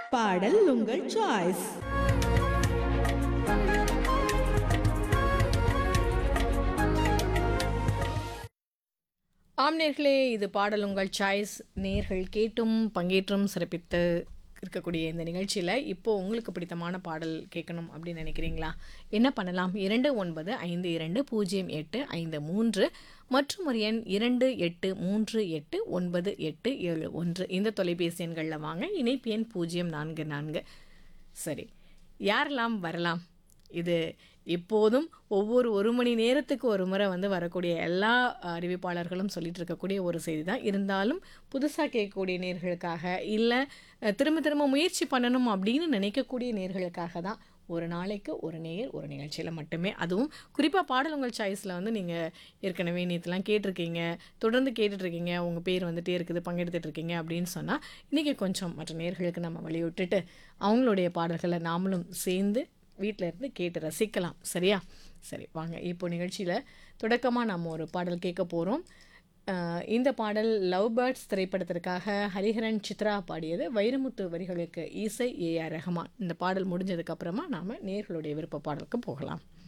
பாடல் உங்கள் சாய்ஸ் ஆம் நேர்களே இது பாடல் உங்கள் சாய்ஸ் நேர்கள் கேட்டும் பங்கேற்றும் சிறப்பித்து இருக்கக்கூடிய இந்த நிகழ்ச்சியில் இப்போ உங்களுக்கு பிடித்தமான பாடல் கேட்கணும் அப்படின்னு நினைக்கிறீங்களா என்ன பண்ணலாம் இரண்டு ஒன்பது ஐந்து இரண்டு பூஜ்ஜியம் எட்டு ஐந்து மூன்று மற்றும் ஒரு எண் இரண்டு எட்டு மூன்று எட்டு ஒன்பது எட்டு ஏழு ஒன்று இந்த தொலைபேசி எண்களில் வாங்க இணைப்பு எண் பூஜ்ஜியம் நான்கு நான்கு சரி யாரெல்லாம் வரலாம் இது எப்போதும் ஒவ்வொரு ஒரு மணி நேரத்துக்கு ஒரு முறை வந்து வரக்கூடிய எல்லா அறிவிப்பாளர்களும் சொல்லிட்டு இருக்கக்கூடிய ஒரு செய்தி தான் இருந்தாலும் புதுசாக கேட்கக்கூடிய நேர்களுக்காக இல்லை அஹ், திரும்ப திரும்ப முயற்சி பண்ணணும் அப்படின்னு நினைக்கக்கூடிய நேர்களுக்காக தான் ஒரு நாளைக்கு ஒரு நேர் ஒரு நிகழ்ச்சியில் மட்டுமே அதுவும் குறிப்பாக பாடல் உங்கள் சாய்ஸில் வந்து நீங்கள் ஏற்கனவே நேற்றுலாம் கேட்டிருக்கீங்க தொடர்ந்து கேட்டுட்ருக்கீங்க உங்கள் பேர் வந்துட்டே இருக்குது பங்கெடுத்துட்டு இருக்கீங்க அப்படின்னு சொன்னால் இன்றைக்கி கொஞ்சம் மற்ற நேர்களுக்கு நம்ம வழிவிட்டுட்டு அவங்களுடைய பாடல்களை நாமளும் சேர்ந்து வீட்டில் இருந்து கேட்டு ரசிக்கலாம் சரியா சரி வாங்க இப்போ நிகழ்ச்சியில் தொடக்கமாக நம்ம ஒரு பாடல் கேட்க போகிறோம் இந்த பாடல் லவ் பேர்ட்ஸ் திரைப்படத்திற்காக ஹரிஹரன் சித்ரா பாடியது வைரமுத்து வரிகளுக்கு இசை ஏ ஆர் ரஹ்மான் இந்த பாடல் முடிஞ்சதுக்கப்புறமா நாம் நேர்களுடைய விருப்ப பாடலுக்கு போகலாம்